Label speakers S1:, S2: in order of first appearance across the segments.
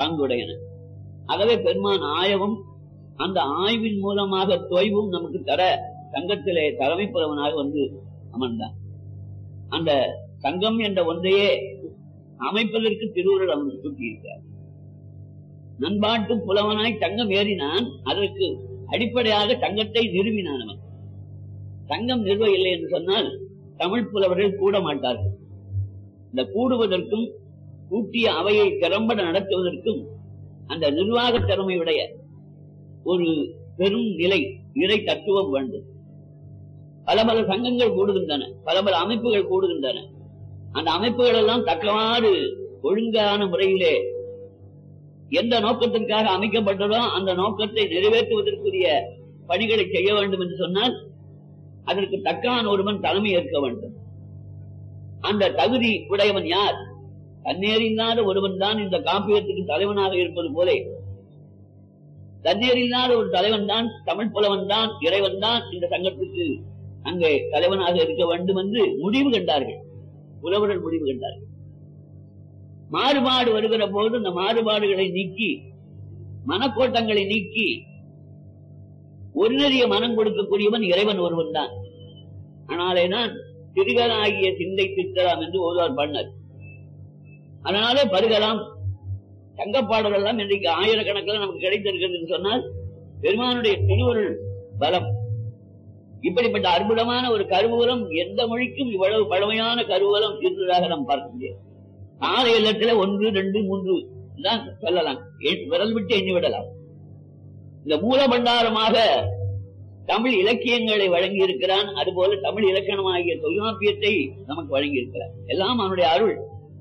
S1: பாங்குடையன ஆகவே பெருமான் ஆயவும் அந்த ஆய்வின் மூலமாக தொய்வும் நமக்கு தர சங்கத்திலே தலைமை புலவனாக வந்து அமர்ந்தான் அந்த சங்கம் என்ற ஒன்றையே அமைப்பதற்கு திருவுருள் அவன் சுட்டியிருக்கிறார் நண்பாட்டு புலவனாய் சங்கம் ஏறினான் அதற்கு அடிப்படையாக சங்கத்தை நிறுவினான் அவன் சங்கம் நிறுவ இல்லை என்று சொன்னால் தமிழ் புலவர்கள் கூட மாட்டார்கள் இந்த கூடுவதற்கும் கூட்டிய அவையை திறம்பட நடத்துவதற்கும் அந்த நிர்வாக திறமையுடைய ஒரு பெரும் நிலை இறை தத்துவம் வேண்டும் பல பல சங்கங்கள் கூடுகின்றன பல பல அமைப்புகள் கூடுகின்றன அந்த அமைப்புகள் எல்லாம் தக்கவாறு ஒழுங்கான முறையிலே எந்த நோக்கத்திற்காக அமைக்கப்பட்டதோ அந்த நோக்கத்தை நிறைவேற்றுவதற்குரிய பணிகளை செய்ய வேண்டும் என்று சொன்னால் அதற்கு தக்கான ஒருவன் தலைமை ஏற்க வேண்டும் அந்த தகுதி உடையவன் யார் தன்னேறில்லாத ஒருவன் தான் இந்த காப்பியத்துக்கு தலைவனாக இருப்பது போலே தன்னேறில்லாத ஒரு தலைவன் தான் தமிழ் புலவன் தான் இறைவன் தான் இந்த சங்கத்துக்கு அங்கே தலைவனாக இருக்க வேண்டும் என்று முடிவு கண்டார்கள் புலவர்கள் முடிவு கண்டார்கள் மாறுபாடு வருகிற போது இந்த மாறுபாடுகளை நீக்கி மனக்கோட்டங்களை நீக்கி ஒரு நெறிய மனம் கொடுக்கக்கூடியவன் இறைவன் ஒருவன் தான் ஆனாலே தான் சிறுகலாகிய சிந்தை திட்டலாம் என்று ஓதுவார் பண்ணர் அதனாலே பருகலாம் தங்கப்பாடல் எல்லாம் இன்றைக்கு ஆயிரக்கணக்கில் நமக்கு கிடைத்திருக்கிறது என்று சொன்னால் பெருமானுடைய திருவருள் பலம் இப்படிப்பட்ட அற்புதமான ஒரு கருவூலம் எந்த மொழிக்கும் இவ்வளவு பழமையான கருவூலம் இருந்ததாக நாம் பார்க்க முடியாது ஆறு இல்லத்துல ஒன்று ரெண்டு மூன்று தான் சொல்லலாம் எ- விரல் விட்டு எண்ணி விடலாம் இந்த மூல பண்டாரமாக தமிழ் இலக்கியங்களை வழங்கி இருக்கிறான் அதுபோல தமிழ் இலக்கணமாகிய தொல்காப்பியத்தை நமக்கு வழங்கி இருக்கிறான் எல்லாம் அவனுடைய அருள்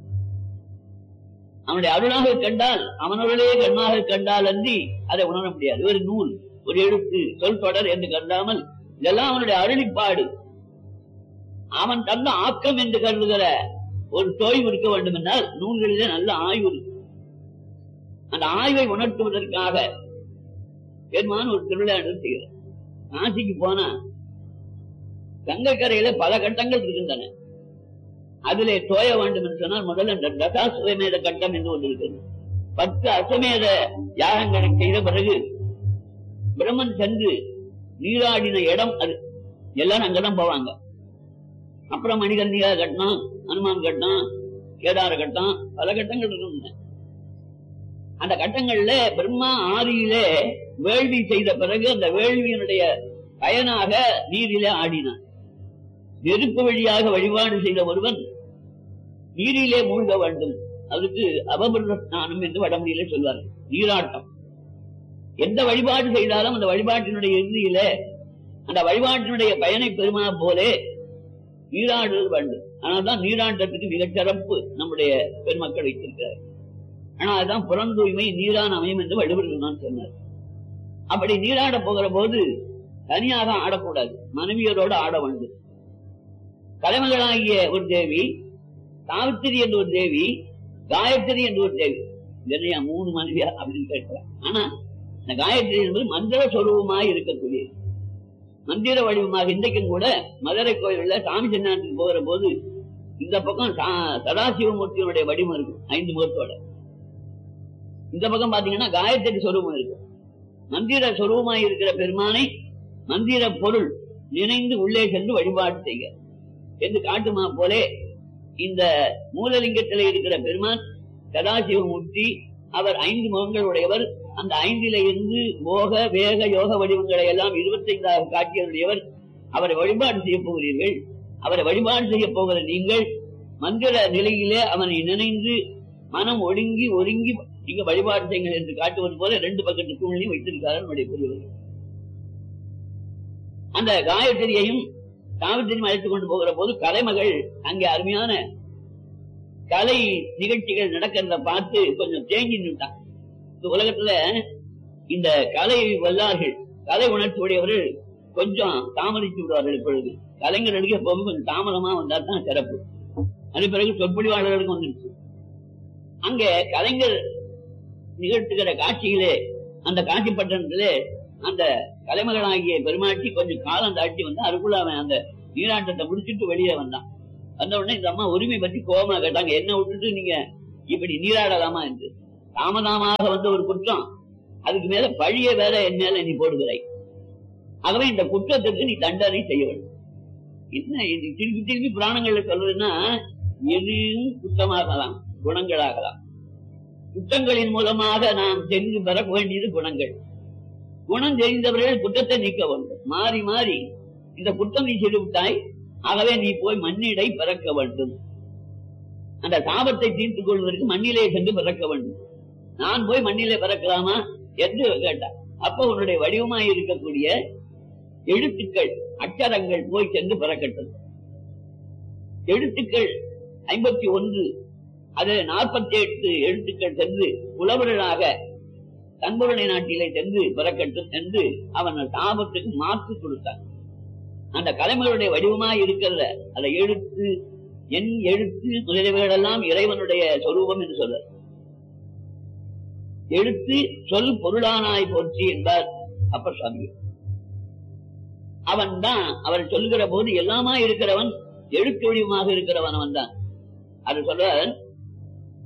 S1: அவனுடைய அருளாக கண்டால் அவனருளே கண்ணாக கண்டால் அன்றி அதை உணர முடியாது ஒரு நூல் ஒரு எழுத்து சொல் தொடர் என்று கருதாமல் இதெல்லாம் அவனுடைய அருளிப்பாடு அவன் தந்த ஆக்கம் என்று கருதுகிற ஒரு தோய்வு இருக்க வேண்டும் என்றால் நூல்களிலே நல்ல ஆய்வு இருக்கு அந்த ஆய்வை உணர்த்துவதற்காக பெருமான் ஒரு திருவிழா நடத்துகிறார் காசிக்கு போனா கங்கைக்கரையில பல கட்டங்கள் இருக்கின்றன அதிலே தோய வேண்டும் என்று சொன்னால் முதல்ல இந்த தசாசுவமேத கட்டம் என்று ஒன்று இருக்கிறது பத்து அசமேத யாகங்களை செய்த பிறகு பிரம்மன் சென்று நீராடின இடம் அது எல்லாரும் அங்கதான் போவாங்க அப்புறம் மணிகர்ணிகா கட்டினான் ஹனுமான் கட்டினான் கேதார கட்டம் பல கட்டங்கள் இருக்கின்றன அந்த கட்டங்கள்ல பிரம்மா ஆதியிலே வேள்வி செய்த பிறகு அந்த வேள்வியினுடைய பயனாக நீரிலே ஆடினான் நெருப்பு வழியாக வழிபாடு செய்த ஒருவன் நீரிலே மூழ்க வேண்டும் அதுக்கு அபபிரத ஸ்நானம் என்று வடமொழியிலே சொல்வார்கள் நீராட்டம் எந்த வழிபாடு செய்தாலும் அந்த வழிபாட்டினுடைய இறுதியில அந்த வழிபாட்டினுடைய பயனை பெறுமா போலே நீராடுவது வேண்டும் ஆனால்தான் நீராட்டத்துக்கு மிகச் சிறப்பு நம்முடைய பெருமக்கள் வைத்திருக்கிறார் ஆனா அதுதான் புறந்தூய்மை நீரான் அமையும் என்று வள்ளுவர் சொன்னார் அப்படி நீராட போகிற போது தனியாக ஆடக்கூடாது மனைவியரோடு ஆட வேண்டும் தலைமகளாகிய ஒரு தேவி சாவித்திரி என்ற ஒரு தேவி காயத்ரி என்ற ஒரு தேவி என்னையா மூணு மனைவியா அப்படின்னு கேட்கலாம் ஆனா இந்த காயத்ரி என்பது மந்திர சொரூபமாய் இருக்கக்கூடியது மந்திர வடிவமாக இன்றைக்கும் கூட மதுரை கோயில்ல சாமி சின்னத்துக்கு போகிற போது இந்த பக்கம் சா- சதாசிவமூர்த்தியினுடைய வடிவம் இருக்கும் ஐந்து முகத்தோட இந்த பக்கம் பாத்தீங்கன்னா காயத்ரி சொரூபம் இருக்கு மந்திர சொரூபமாய் இருக்கிற பெருமானை மந்திர பொருள் நினைந்து உள்ளே சென்று வழிபாடு செய்ய என்று காட்டுமா போலே இந்த மூலலிங்கத்திலே இருக்கிற பெருமான் சதாசிவமூர்த்தி அவர் ஐந்து முகங்கள் உடையவர் அந்த ஐந்தில இருந்து போக வேக யோக வடிவங்களை எல்லாம் இருபத்தைந்தாக காட்டியவருடையவர் அவரை வழிபாடு செய்ய போகிறீர்கள் அவரை வழிபாடு செய்ய போகிற நீங்கள் மந்திர நிலையிலே அவனை நினைந்து மனம் ஒடுங்கி ஒருங்கி நீங்க வழிபாடு செய்யுங்கள் என்று காட்டுவது போல ரெண்டு பக்கத்து சூழ்நிலையும் வைத்திருக்காரு நம்முடைய பெரியவர் அந்த காயத்ரியையும் சாவித்திரியும் அழைத்துக் கொண்டு போகிற போது கலைமகள் அங்கே அருமையான கலை நிகழ்ச்சிகள் நடக்கிறத பார்த்து கொஞ்சம் தேங்கி நின்றான் இந்த உலகத்துல இந்த கலை வல்லார்கள் கலை உணர்ச்சி உடையவர்கள் கொஞ்சம் தாமதித்து விடுவார்கள் இப்பொழுது கலைஞர்களுக்கு எப்பவுமே கொஞ்சம் தாமதமா வந்தா தான் சிறப்பு அது பிறகு சொற்பொழிவாளர்களுக்கு வந்துருச்சு அங்க கலைஞர் நிகழ்த்துகிற காட்சியிலே அந்த காட்சி பட்டணத்திலே அந்த கலைமகனாகிய பெருமாட்டி கொஞ்சம் காலம் தாட்டி வந்து அதுக்குள்ள அவன் அந்த நீராட்டத்தை முடிச்சிட்டு வெளியே வந்தான் வந்த உடனே இந்த அம்மா உரிமை பத்தி கோபமா கேட்டாங்க என்ன விட்டுட்டு நீங்க இப்படி நீராடலாமா என்று தாமதமாக வந்த ஒரு குற்றம் அதுக்கு மேல பழிய வேற என் மேல நீ போடுகிறாய் ஆகவே இந்த குற்றத்துக்கு நீ தண்டனை செய்ய வேண்டும் என்ன இது திருப்பி திருப்பி புராணங்கள்ல சொல்றதுன்னா எதுவும் குற்றமாகலாம் குணங்களாகலாம் குற்றங்களின் மூலமாக நாம் தெரிந்து பெற வேண்டியது குணங்கள் குணம் தெரிந்தவர்கள் குற்றத்தை நீக்க வேண்டும் மாறி மாறி இந்த குற்றம் நீ செய்து விட்டாய் ஆகவே நீ போய் மண்ணிடை பிறக்க வேண்டும் அந்த சாபத்தை தீர்த்துக் கொள்வதற்கு மண்ணிலே சென்று பிறக்க வேண்டும் நான் போய் மண்ணிலே பிறக்கலாமா என்று கேட்டார் அப்ப உன்னுடைய வடிவமாய் இருக்கக்கூடிய எழுத்துக்கள் அச்சரங்கள் போய் சென்று பிறக்கட்டும் எழுத்துக்கள் ஐம்பத்தி ஒன்று அது நாற்பத்தி எட்டு எழுத்துக்கள் சென்று புலவர்களாக தன்புரணை நாட்டிலே சென்று பிறக்கட்டும் என்று அவன் சாபத்துக்கு மாற்று கொடுத்தான் அந்த கலைஞருடைய வடிவமாய் இருக்கிறத அந்த எழுத்து என் எழுத்து முதலியவைகளெல்லாம் இறைவனுடைய சொரூபம் என்று சொல்ற எழுத்து சொல் பொருளானாய் போற்றி என்பார் அப்ப சுவாமி அவன் தான் அவர் சொல்லுகிற போது எல்லாமா இருக்கிறவன் எழுத்து வடிவமாக இருக்கிறவன் அவன் தான் அது சொல்ற